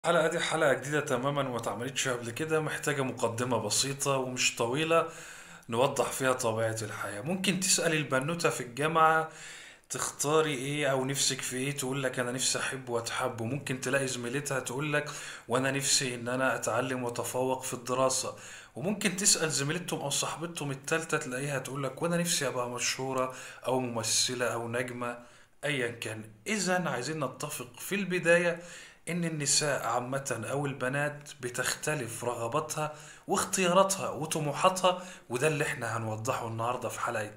الحلقة دي حلقة جديدة تماما وما اتعملتش قبل كده محتاجة مقدمة بسيطة ومش طويلة نوضح فيها طبيعة الحياة ممكن تسأل البنوتة في الجامعة تختاري ايه او نفسك في ايه تقول لك انا نفسي احب واتحب وممكن تلاقي زميلتها تقول لك وانا نفسي ان انا اتعلم واتفوق في الدراسة وممكن تسأل زميلتهم او صاحبتهم التالتة تلاقيها تقول لك وانا نفسي ابقى مشهورة او ممثلة او نجمة ايا كان اذا عايزين نتفق في البداية ان النساء عامة او البنات بتختلف رغباتها واختياراتها وطموحاتها وده اللي احنا هنوضحه النهاردة في حلقة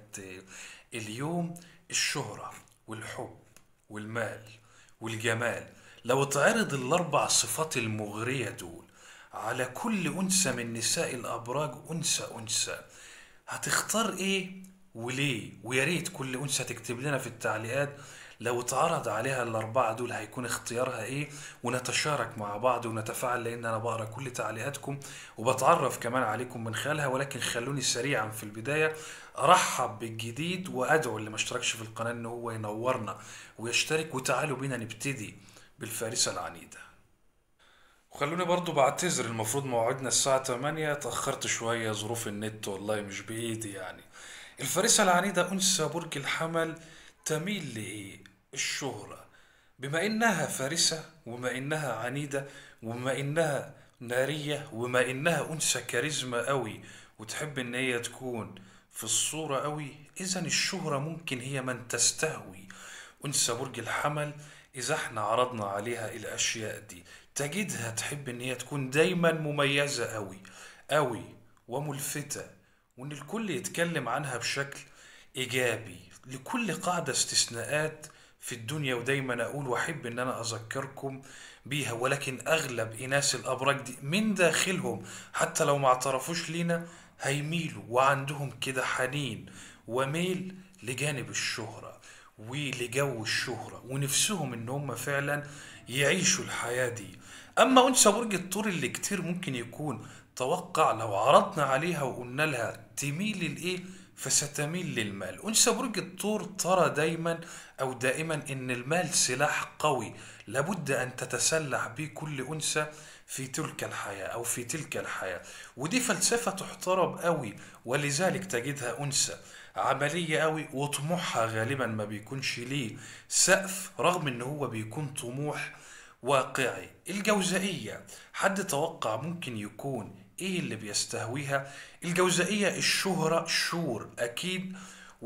اليوم الشهرة والحب والمال والجمال لو اتعرض الاربع صفات المغرية دول على كل انثى من نساء الابراج انثى انثى هتختار ايه وليه ويا ريت كل انثى تكتب لنا في التعليقات لو اتعرض عليها الاربعه دول هيكون اختيارها ايه ونتشارك مع بعض ونتفاعل لان انا بقرا كل تعليقاتكم وبتعرف كمان عليكم من خلالها ولكن خلوني سريعا في البدايه ارحب بالجديد وادعو اللي ما اشتركش في القناه ان هو ينورنا ويشترك وتعالوا بينا نبتدي بالفارسه العنيده وخلوني برضو بعتذر المفروض موعدنا الساعة 8 اتأخرت شوية ظروف النت والله مش بإيدي يعني الفارسة العنيدة أنثى برج الحمل تميل لإيه؟ الشهرة بما إنها فارسة وما إنها عنيدة وما إنها نارية وما إنها أنثى كاريزما قوي وتحب إن هي تكون في الصورة قوي إذا الشهرة ممكن هي من تستهوي أنثى برج الحمل إذا احنا عرضنا عليها الأشياء دي تجدها تحب إن هي تكون دايما مميزة قوي قوي وملفتة وإن الكل يتكلم عنها بشكل إيجابي لكل قاعدة استثناءات في الدنيا ودايما أقول وأحب إن أنا أذكركم بيها ولكن أغلب إناث الأبراج دي من داخلهم حتى لو ما اعترفوش لينا هيميلوا وعندهم كده حنين وميل لجانب الشهرة ولجو الشهرة ونفسهم إن هم فعلا يعيشوا الحياة دي أما أنثى برج الثور اللي كتير ممكن يكون توقع لو عرضنا عليها وقلنا لها تميل لإيه فستميل للمال أنثى برج الثور ترى دايما أو دائما إن المال سلاح قوي لابد أن تتسلح به كل أنثى في تلك الحياة أو في تلك الحياة ودي فلسفة تحترم قوي ولذلك تجدها أنثى عملية قوي وطموحها غالبا ما بيكونش ليه سقف رغم ان هو بيكون طموح واقعي الجوزائية حد توقع ممكن يكون ايه اللي بيستهويها الجوزائية الشهرة شور اكيد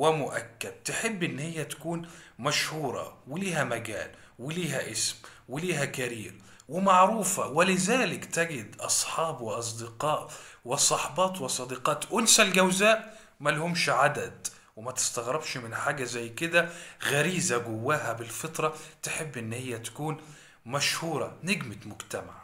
ومؤكد تحب ان هي تكون مشهورة وليها مجال وليها اسم وليها كارير ومعروفة ولذلك تجد أصحاب وأصدقاء وصحبات وصديقات أنثى الجوزاء ملهمش عدد وما تستغربش من حاجة زي كده غريزة جواها بالفطرة تحب إن هي تكون مشهورة نجمة مجتمع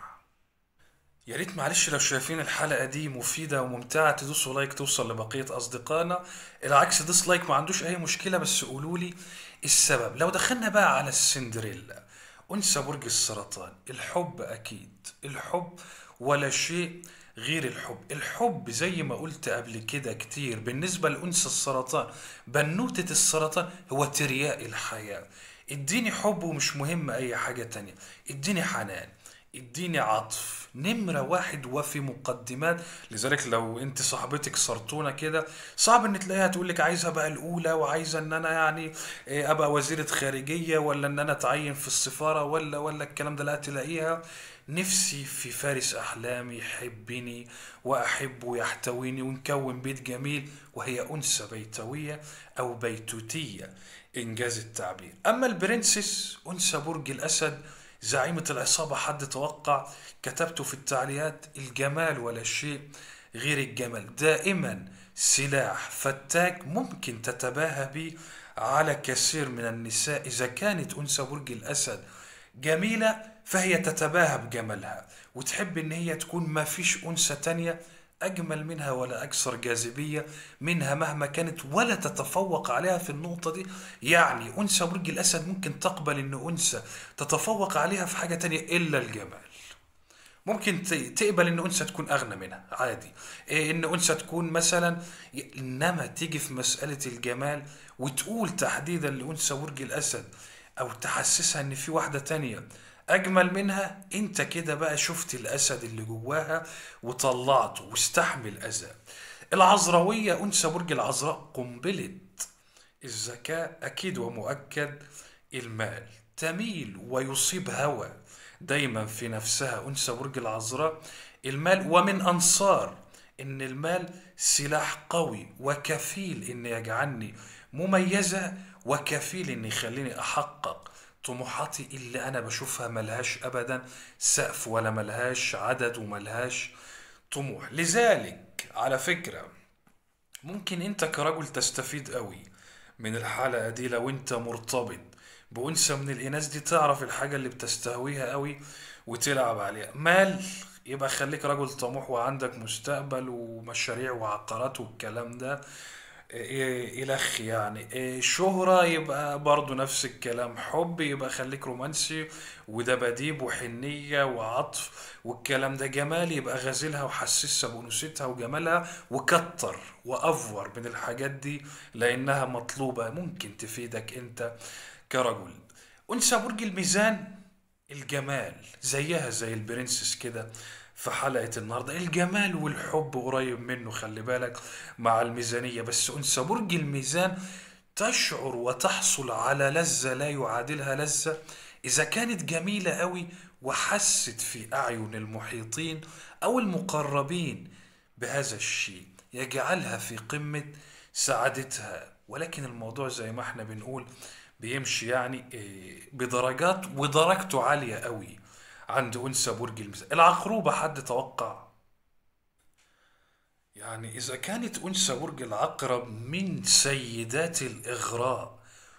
يا ريت معلش لو شايفين الحلقة دي مفيدة وممتعة تدوسوا لايك توصل لبقية أصدقائنا العكس ديسلايك ما عندوش أي مشكلة بس قولوا لي السبب لو دخلنا بقى على السندريلا أنثى برج السرطان الحب أكيد الحب ولا شيء غير الحب الحب زي ما قلت قبل كده كتير بالنسبة لأنثى السرطان بنوتة السرطان هو ترياء الحياة اديني حب ومش مهم أي حاجة تانية اديني حنان اديني عطف نمرة واحد وفي مقدمات لذلك لو انت صاحبتك سرطونة كده صعب ان تلاقيها تقول لك عايزة ابقى الاولى وعايزة ان انا يعني اه، ابقى وزيرة خارجية ولا ان انا اتعين في السفارة ولا ولا الكلام ده لا تلاقيها نفسي في فارس احلامي يحبني واحبه يحتويني ونكون بيت جميل وهي انثى بيتوية او بيتوتية انجاز التعبير اما البرنسس انثى برج الاسد زعيمة العصابة حد توقع كتبته في التعليقات الجمال ولا شيء غير الجمال دائما سلاح فتاك ممكن تتباهى به على كثير من النساء إذا كانت أنثى برج الأسد جميلة فهي تتباهى بجمالها وتحب إن هي تكون ما فيش أنثى تانية أجمل منها ولا أكثر جاذبية منها مهما كانت ولا تتفوق عليها في النقطة دي يعني أنثى برج الأسد ممكن تقبل إن أنثى تتفوق عليها في حاجة تانية إلا الجمال ممكن ت- تقبل ان انثى تكون اغنى منها عادي إيه ان انثى تكون مثلا انما تيجي في مسألة الجمال وتقول تحديدا لانثى برج الاسد او تحسسها ان في واحدة تانية اجمل منها انت كده بقى شفت الاسد اللي جواها وطلعته واستحمل اذى العذراوية انثى برج العذراء قنبلة الذكاء اكيد ومؤكد المال تميل ويصيب هوى دايما في نفسها انثى برج العذراء المال ومن انصار ان المال سلاح قوي وكفيل ان يجعلني مميزة وكفيل ان يخليني احقق طموحاتي اللي انا بشوفها ملهاش ابدا سقف ولا ملهاش عدد وملهاش طموح لذلك على فكرة ممكن انت كرجل تستفيد قوي من الحلقة دي لو انت مرتبط بأنثى من الإناث دي تعرف الحاجة اللي بتستهويها قوي وتلعب عليها مال يبقى خليك رجل طموح وعندك مستقبل ومشاريع وعقارات والكلام ده إيه إلخ يعني إيه شهرة يبقى برضو نفس الكلام حب يبقى خليك رومانسي ودباديب وحنية وعطف والكلام ده جمال يبقى غازلها وحسسها بأنوثتها وجمالها وكتر وأفور من الحاجات دي لأنها مطلوبة ممكن تفيدك أنت كرجل أنثى برج الميزان الجمال زيها زي البرنسس كده في حلقة النهاردة الجمال والحب قريب منه خلي بالك مع الميزانية بس أنثى برج الميزان تشعر وتحصل على لذة لا يعادلها لذة إذا كانت جميلة قوي وحست في أعين المحيطين أو المقربين بهذا الشيء يجعلها في قمة سعادتها ولكن الموضوع زي ما احنا بنقول بيمشي يعني إيه، بدرجات ودرجته عالية قوي عند أنثى برج الميزان العقروبة حد توقع يعني إذا كانت أنثى برج العقرب من سيدات الإغراء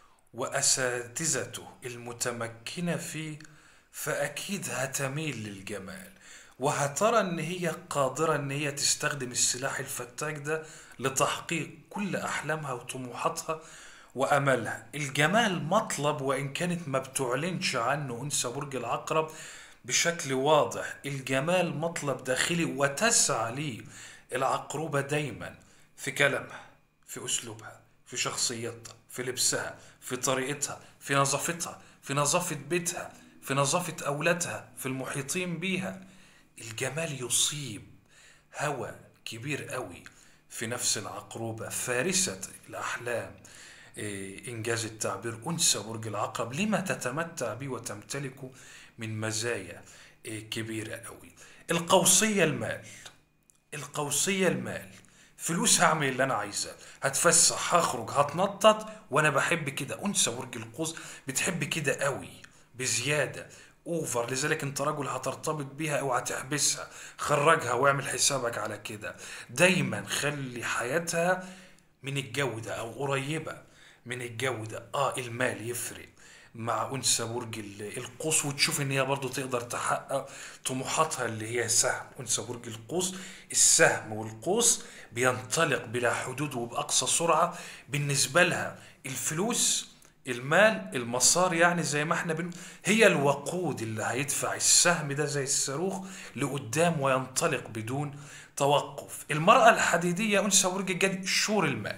وأساتذته المتمكنة فيه فأكيد هتميل للجمال وهترى إن هي قادرة إن هي تستخدم السلاح الفتاك ده لتحقيق كل أحلامها وطموحاتها وأملها الجمال مطلب وإن كانت ما بتعلنش عنه أنثى برج العقرب بشكل واضح الجمال مطلب داخلي وتسعى ليه العقروبة دايما في كلامها في أسلوبها في شخصيتها في لبسها في طريقتها في نظافتها في نظافة بيتها في نظافة أولادها في المحيطين بيها الجمال يصيب هوى كبير قوي في نفس العقروبة فارسة الأحلام إيه، إنجاز التعبير أنثى برج العقرب لما تتمتع به وتمتلكه من مزايا إيه، كبيرة قوي القوسية المال القوسية المال فلوس هعمل اللي انا عايزاه هتفسح هخرج هتنطط وانا بحب كده انثى برج القوس بتحب كده قوي بزياده اوفر لذلك انت رجل هترتبط بيها او هتحبسها خرجها واعمل حسابك على كده دايما خلي حياتها من الجو ده او قريبه من الجو ده اه المال يفرق مع انثى برج ال- القوس وتشوف ان هي برضو تقدر تحقق طموحاتها اللي هي سهم انثى برج القوس السهم والقوس بينطلق بلا حدود وباقصى سرعه بالنسبه لها الفلوس المال المسار يعني زي ما احنا بن هي الوقود اللي هيدفع السهم ده زي الصاروخ لقدام وينطلق بدون توقف المرأة الحديدية أنثى برج الجدي شور المال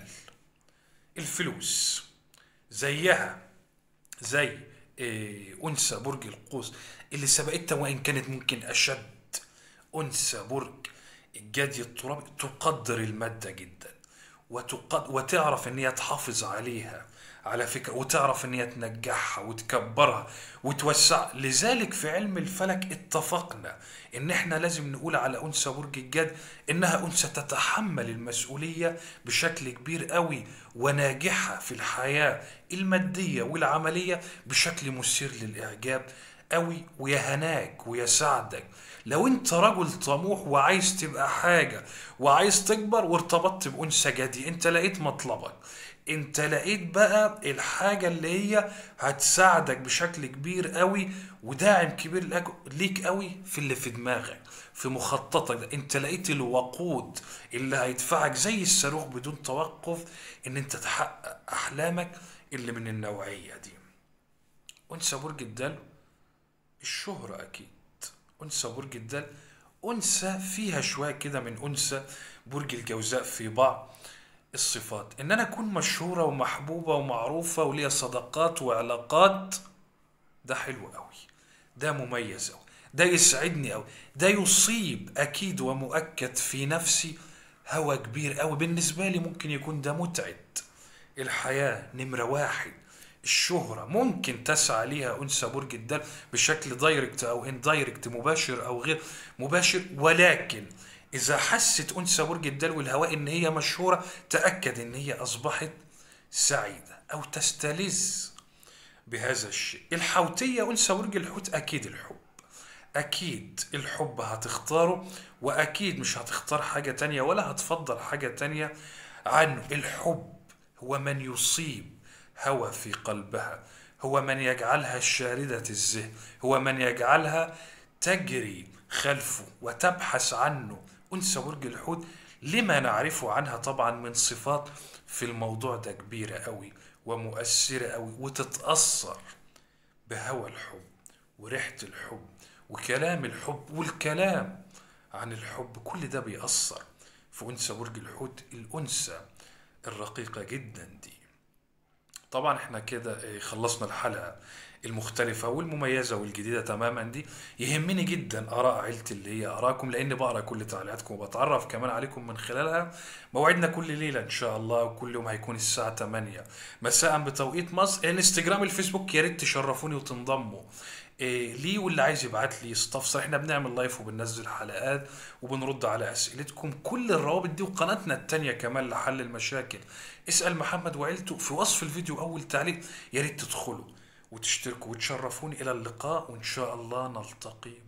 الفلوس زيها زي إيه، أنثى برج القوس اللي سبقتها وإن كانت ممكن أشد أنثى برج الجدي الترابي تقدر المادة جدا وتقد وتعرف إن هي تحافظ عليها على فكرة وتعرف إن هي تنجحها وتكبرها وتوسع لذلك في علم الفلك اتفقنا إن إحنا لازم نقول على أنثى برج الجد إنها أنثى تتحمل المسؤولية بشكل كبير قوي وناجحة في الحياة المادية والعملية بشكل مثير للإعجاب قوي ويهناك ويساعدك لو انت رجل طموح وعايز تبقى حاجة وعايز تكبر وارتبطت بأنثى جدي انت لقيت مطلبك انت لقيت بقى الحاجة اللي هي هتساعدك بشكل كبير قوي وداعم كبير لك- ليك قوي في اللي في دماغك في مخططك ده انت لقيت الوقود اللي هيدفعك زي الصاروخ بدون توقف ان انت تحقق احلامك اللي من النوعية دي أنثى برج الدلو الشهرة أكيد أنثى برج الدلو أنثى فيها شوية كده من أنثى برج الجوزاء في بعض الصفات إن أنا أكون مشهورة ومحبوبة ومعروفة وليا صداقات وعلاقات ده حلو قوي ده مميز أوي ده يسعدني أوي ده يصيب أكيد ومؤكد في نفسي هوى كبير أوي بالنسبة لي ممكن يكون ده متعب الحياة نمرة واحد الشهرة ممكن تسعى ليها أنثى برج الدلو بشكل دايركت أو اندايركت مباشر أو غير مباشر ولكن إذا حست أنثى برج الدلو الهواء إن هي مشهورة تأكد إن هي أصبحت سعيدة أو تستلذ بهذا الشيء الحوتية أنثى برج الحوت أكيد الحب أكيد الحب هتختاره وأكيد مش هتختار حاجة تانية ولا هتفضل حاجة تانية عنه الحب هو من يصيب هوى في قلبها هو من يجعلها شاردة الذهن هو من يجعلها تجري خلفه وتبحث عنه أنثى برج الحوت لما نعرفه عنها طبعا من صفات في الموضوع ده كبيرة قوي ومؤثرة قوي وتتأثر بهوى الحب وريحة الحب وكلام الحب والكلام عن الحب كل ده بيأثر في أنثى برج الحوت الأنثى الرقيقة جدا دي طبعا احنا كده اه، خلصنا الحلقة المختلفة والمميزة والجديدة تماما دي يهمني جدا آراء عيلتي اللي هي آراءكم لأني بقرأ كل تعليقاتكم وبتعرف كمان عليكم من خلالها موعدنا كل ليلة إن شاء الله وكل يوم هيكون الساعة 8 مساء بتوقيت مصر الانستجرام الفيسبوك يا ريت تشرفوني وتنضموا إيه ليه واللي عايز يبعت لي يستفسر احنا بنعمل لايف وبننزل حلقات وبنرد على اسئلتكم كل الروابط دي وقناتنا التانية كمان لحل المشاكل اسأل محمد وعيلته في وصف الفيديو اول تعليق يا ريت تدخلوا وتشتركوا وتشرفوني الى اللقاء وان شاء الله نلتقي